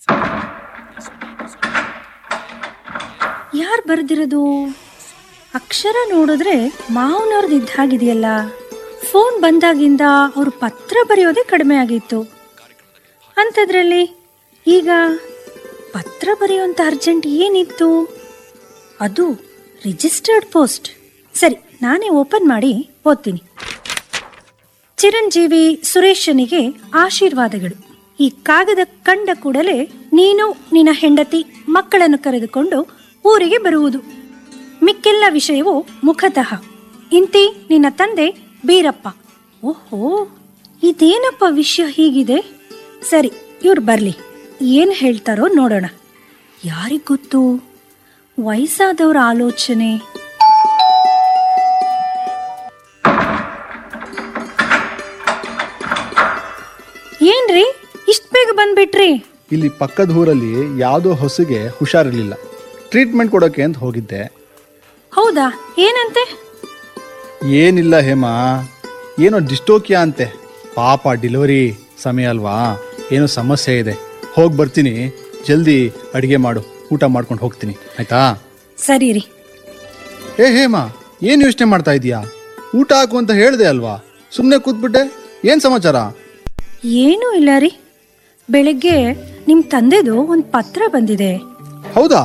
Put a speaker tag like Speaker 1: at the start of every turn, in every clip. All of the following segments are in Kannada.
Speaker 1: ಯಾರು ಬರ್ದಿರೋದು ಅಕ್ಷರ ನೋಡಿದ್ರೆ ಮಾವನವ್ರದ್ದು ಇದ್ದ ಹಾಗಿದೆಯಲ್ಲ ಫೋನ್ ಬಂದಾಗಿಂದ ಅವರು ಪತ್ರ ಬರೆಯೋದೇ ಕಡಿಮೆ ಆಗಿತ್ತು ಅಂಥದ್ರಲ್ಲಿ ಈಗ ಪತ್ರ ಬರೆಯುವಂಥ ಅರ್ಜೆಂಟ್ ಏನಿತ್ತು ಅದು ರಿಜಿಸ್ಟರ್ಡ್ ಪೋಸ್ಟ್ ಸರಿ ನಾನೇ ಓಪನ್ ಮಾಡಿ ಓದ್ತೀನಿ ಚಿರಂಜೀವಿ ಸುರೇಶನಿಗೆ ಆಶೀರ್ವಾದಗಳು ಈ ಕಾಗದ ಕಂಡ ಕೂಡಲೇ ನೀನು ನಿನ್ನ ಹೆಂಡತಿ ಮಕ್ಕಳನ್ನು ಕರೆದುಕೊಂಡು ಊರಿಗೆ ಬರುವುದು ಮಿಕ್ಕೆಲ್ಲ ವಿಷಯವು ಮುಖತಃ ಇಂತಿ ನಿನ್ನ ತಂದೆ ಬೀರಪ್ಪ ಓಹೋ ಇದೇನಪ್ಪ ವಿಷಯ ಹೀಗಿದೆ ಸರಿ ಇವ್ರು ಬರ್ಲಿ ಏನ್ ಹೇಳ್ತಾರೋ ನೋಡೋಣ ಯಾರಿಗ್ ಗೊತ್ತು ವಯಸ್ಸಾದವ್ರ ಆಲೋಚನೆ ಏನ್ರಿ ಇಷ್ಟ ಬೇಗ ಬಂದ್ಬಿಟ್ರಿ
Speaker 2: ಇಲ್ಲಿ ಪಕ್ಕದ ಊರಲ್ಲಿ ಯಾವುದೋ ಹೊಸಿಗೆ ಹುಷಾರಿರ್ಲಿಲ್ಲ ಟ್ರೀಟ್ಮೆಂಟ್ ಕೊಡೋಕೆ ಅಂತ ಹೋಗಿದ್ದೆ
Speaker 1: ಹೌದಾ ಏನಂತೆ
Speaker 2: ಏನಿಲ್ಲ ಹೇಮಾ ಏನೋ ಡಿಸ್ಟೋಕಿಯಾ ಅಂತೆ ಪಾಪ ಡೆಲಿವರಿ ಸಮಯ ಅಲ್ವಾ ಏನೋ ಸಮಸ್ಯೆ ಇದೆ ಹೋಗಿ ಬರ್ತೀನಿ ಜಲ್ದಿ ಅಡಿಗೆ ಮಾಡು ಊಟ ಮಾಡ್ಕೊಂಡು ಹೋಗ್ತೀನಿ ಆಯ್ತಾ
Speaker 1: ಸರಿ ರೀ
Speaker 2: ಏ ಹೇಮಾ ಏನು ಯೋಚನೆ ಮಾಡ್ತಾ ಇದೀಯಾ ಊಟ ಹಾಕು ಅಂತ ಹೇಳ್ದೆ ಅಲ್ವಾ ಸುಮ್ಮನೆ ಕೂತ್ಬಿಟ್ಟೆ ಏನು ಸಮಾಚಾರ
Speaker 1: ಏನೂ ಇಲ್ಲ ರೀ ಬೆಳಗ್ಗೆ ನಿಮ್ ತಂದೆದು ಒಂದು ಪತ್ರ ಬಂದಿದೆ
Speaker 2: ಹೌದಾ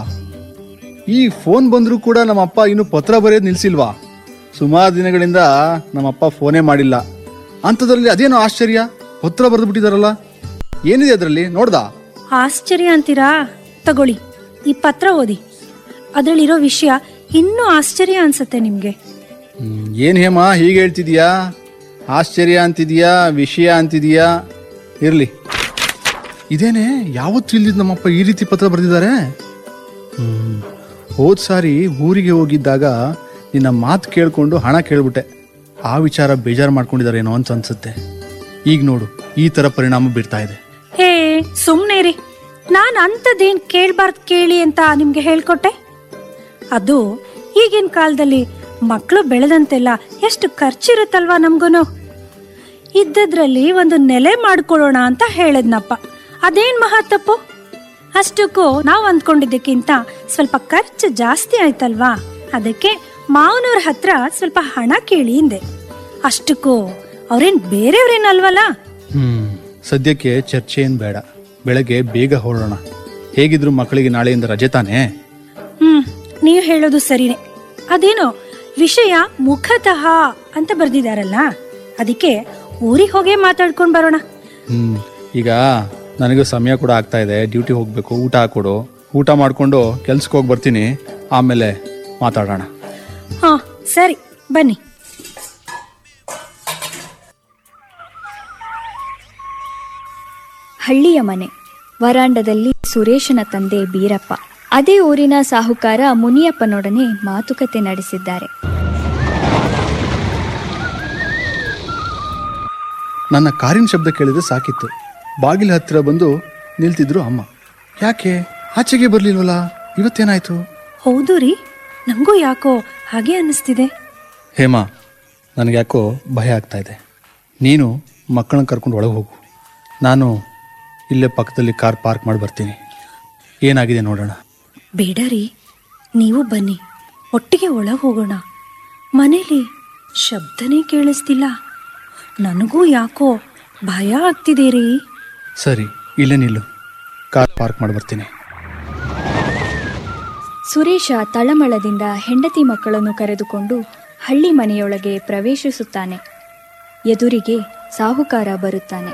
Speaker 2: ಈ ಫೋನ್ ಬಂದರೂ ಕೂಡ ನಮ್ಮಪ್ಪ ಇನ್ನೂ ಪತ್ರ ಬರೆಯೋದು ನಿಲ್ಸಿಲ್ವಾ ಸುಮಾರು ದಿನಗಳಿಂದ ನಮ್ಮಪ್ಪ ಫೋನೇ ಮಾಡಿಲ್ಲ ಅಂಥದ್ರಲ್ಲಿ ಅದೇನೋ ಆಶ್ಚರ್ಯ ಪತ್ರ ಬರೆದು ಬಿಟ್ಟಿದಾರಲ್ಲ ಏನಿದೆ ಅದರಲ್ಲಿ ನೋಡ್ದಾ
Speaker 1: ಆಶ್ಚರ್ಯ ಅಂತೀರಾ ತಗೊಳ್ಳಿ ಈ ಪತ್ರ ಓದಿ ಅದರಲ್ಲಿರೋ ವಿಷಯ ಇನ್ನೂ ಆಶ್ಚರ್ಯ ಅನ್ಸುತ್ತೆ ನಿಮ್ಗೆ
Speaker 2: ಹ್ಮ್, ಏನ್ ಹೇಮ ಹೀಗೆ ಹೇಳ್ತಿದ್ಯಾ ಆಶ್ಚರ್ಯ ಅಂತಿದ್ಯಾ ವಿಷಯ ಅಂತಿದ್ಯಾ ಇರ್ಲಿ ಇದೇನೆ ಯಾವತ್ತೂ ಇಲ್ದಿದ್ ನಮ್ಮಪ್ಪ ಈ ರೀತಿ ಪತ್ರ ಬರೆದಿದ್ದಾರೆ ಹ್ಮ್ ಹೋದ್ ಸಾರಿ ಊರಿಗೆ ಹೋಗಿದ್ದಾಗ ನಿನ್ನ ಮಾತು ಕೇಳ್ಕೊಂಡು ಹಣ ಕೇಳ್ಬಿಟ್ಟೆ ಆ ವಿಚಾರ ಬೇಜಾರು ಮಾಡ್ಕೊಂಡಿದಾರೇನೋ ಅಂತ ಅನ್ಸುತ್ತೆ ಈಗ ನೋಡು ಈ ತರ ಪರಿಣಾಮ ಬೀರ್ತಾ ಇದೆ
Speaker 1: ಹೇ ಸುಮ್ನೆ ರೀ ನಾನು ಅಂಥದ್ದೇನ್ ಕೇಳ್ಬಾರ್ದು ಕೇಳಿ ಅಂತ ನಿಮ್ಗೆ ಹೇಳ್ಕೊಟ್ಟೆ ಅದು ಈಗಿನ ಕಾಲದಲ್ಲಿ ಮಕ್ಕಳು ಬೆಳೆದಂತೆಲ್ಲ ಎಷ್ಟು ಖರ್ಚಿರುತ್ತಲ್ವಾ ನಮ್ಗೂನು ಇದ್ದದ್ರಲ್ಲಿ ಒಂದು ನೆಲೆ ಮಾಡ್ಕೊಳ್ಳೋಣ ಅಂತ ಹೇಳದ್ನಪ್ಪ ಅದೇನ್ ಮಹಾ ತಪ್ಪು ಅಷ್ಟಕ್ಕೂ ನಾವು ಅಂದ್ಕೊಂಡಿದ್ದಕ್ಕಿಂತ ಸ್ವಲ್ಪ ಖರ್ಚು ಜಾಸ್ತಿ ಆಯ್ತಲ್ವಾ ಅದಕ್ಕೆ ಮಾವನವ್ರ ಹತ್ರ ಸ್ವಲ್ಪ ಹಣ ಕೇಳಿ ಹಿಂದೆ ಅಷ್ಟಕ್ಕೂ ಅವ್ರೇನ್ ಬೇರೆಯವ್ರೇನಲ್ವಲ್ಲ
Speaker 2: ಹ್ಮ್ ಸದ್ಯಕ್ಕೆ ಚರ್ಚೆ ಏನ್ ಬೇಡ ಬೆಳಗ್ಗೆ ಬೇಗ ಹೊರಡೋಣ ಹೇಗಿದ್ರು ಮಕ್ಕಳಿಗೆ ನಾಳೆಯಿಂದ ರಜೆ ತಾನೇ
Speaker 1: ಹ್ಮ್ ನೀವು ಹೇಳೋದು ಸರಿನೇ ಅದೇನೋ ವಿಷಯ ಮುಖತಃ ಅಂತ ಬರ್ದಿದಾರಲ್ಲ ಅದಕ್ಕೆ ಊರಿಗೆ ಹೋಗೇ ಮಾತಾಡ್ಕೊಂಡ್ ಬರೋಣ
Speaker 2: ಹ್ಮ್ ಈಗ ನನಗೂ ಸಮಯ ಕೂಡ ಆಗ್ತಾ ಇದೆ ಡ್ಯೂಟಿ ಹೋಗ್ಬೇಕು ಊಟ ಹಾಕೊಡು ಊಟ ಮಾಡ್ಕೊಂಡು ಕೆಲ್ಸಕ್ಕೆ ಹೋಗಿ ಬರ್ತೀನಿ ಆಮೇಲೆ ಮಾತಾಡೋಣ
Speaker 1: ಹಾ ಸರಿ ಬನ್ನಿ
Speaker 3: ಹಳ್ಳಿಯ ಮನೆ ವರಾಂಡದಲ್ಲಿ ಸುರೇಶನ ತಂದೆ ಬೀರಪ್ಪ ಅದೇ ಊರಿನ ಸಾಹುಕಾರ ಮುನಿಯಪ್ಪನೊಡನೆ ಮಾತುಕತೆ ನಡೆಸಿದ್ದಾರೆ
Speaker 2: ನನ್ನ ಕಾರಿನ ಶಬ್ದ ಕೇಳಿದ್ರೆ ಸಾಕಿತ್ತು ಬಾಗಿಲ ಹತ್ತಿರ ಬಂದು ನಿಲ್ತಿದ್ರು ಅಮ್ಮ ಯಾಕೆ ಆಚೆಗೆ ಬರ್ಲಿಲ್ವಲ್ಲ ಇವತ್ತೇನಾಯ್ತು
Speaker 1: ಹೌದು ರೀ ನಂಗೂ ಯಾಕೋ ಹಾಗೆ ಅನ್ನಿಸ್ತಿದೆ
Speaker 2: ಹೇಮಾ ನನಗೆ ಯಾಕೋ ಭಯ ಆಗ್ತಾ ಇದೆ ನೀನು ಮಕ್ಕಳನ್ನ ಕರ್ಕೊಂಡು ಒಳಗೆ ಹೋಗು ನಾನು ಇಲ್ಲೇ ಪಕ್ಕದಲ್ಲಿ ಕಾರ್ ಪಾರ್ಕ್ ಮಾಡಿ ಬರ್ತೀನಿ ಏನಾಗಿದೆ ನೋಡೋಣ
Speaker 1: ಬೇಡ ರೀ ನೀವು ಬನ್ನಿ ಒಟ್ಟಿಗೆ ಒಳಗೆ ಹೋಗೋಣ ಮನೇಲಿ ಶಬ್ದನೇ ಕೇಳಿಸ್ತಿಲ್ಲ ನನಗೂ ಯಾಕೋ ಭಯ ಆಗ್ತಿದೆ ರೀ
Speaker 2: ಸರಿ ಇಲ್ಲೇ ನಿಲ್ಲು ಕಾರ್ ಪಾರ್ಕ್ ಮಾಡಿ ಬರ್ತೀನಿ
Speaker 3: ಸುರೇಶ ತಳಮಳದಿಂದ ಹೆಂಡತಿ ಮಕ್ಕಳನ್ನು ಕರೆದುಕೊಂಡು ಹಳ್ಳಿ ಮನೆಯೊಳಗೆ ಪ್ರವೇಶಿಸುತ್ತಾನೆ ಎದುರಿಗೆ ಸಾಹುಕಾರ ಬರುತ್ತಾನೆ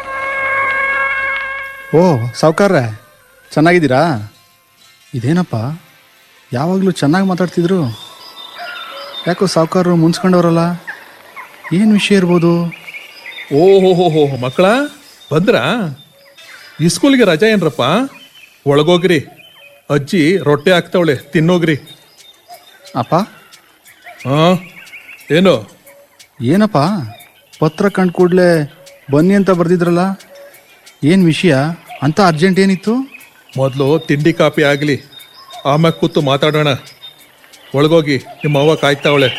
Speaker 2: ಓ ಸಾವುಕಾರ್ರೆ ಚೆನ್ನಾಗಿದ್ದೀರಾ ಇದೇನಪ್ಪ ಯಾವಾಗಲೂ ಚೆನ್ನಾಗಿ ಮಾತಾಡ್ತಿದ್ರು ಯಾಕೋ ಸಾವುಕಾರರು ಮುನ್ಸ್ಕೊಂಡವ್ರಲ್ಲ ಏನು ವಿಷಯ ಇರ್ಬೋದು
Speaker 4: ಓಹೋ ಮಕ್ಕಳ ಬಂದ್ರಾ ಈ ಸ್ಕೂಲ್ಗೆ ರಜಾ ಏನ್ರಪ್ಪ ಒಳಗೋಗ್ರಿ ಅಜ್ಜಿ ರೊಟ್ಟೆ ಹಾಕ್ತಾವಳೆ ತಿನ್ನೋಗ್ರಿ
Speaker 2: ಅಪ್ಪ
Speaker 4: ಹಾ ಏನು
Speaker 2: ಏನಪ್ಪ ಪತ್ರ ಕಂಡು ಕೂಡಲೇ ಬನ್ನಿ ಅಂತ ಬರ್ದಿದ್ರಲ್ಲ ಏನು ವಿಷಯ ಅಂತ ಅರ್ಜೆಂಟ್ ಏನಿತ್ತು
Speaker 4: ಮೊದಲು ತಿಂಡಿ ಕಾಪಿ ಆಗಲಿ ಆಮ್ಯಾಗ ಕೂತು ಮಾತಾಡೋಣ ಒಳಗೋಗಿ ನಿಮ್ಮ ಅವ್ವ ಕಾಯ್ತಾವಳೆ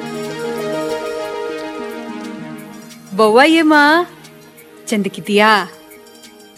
Speaker 5: ಬವ್ವಯ್ಯಮ್ಮ ಚಂದಕ್ಕಿದೀಯಾ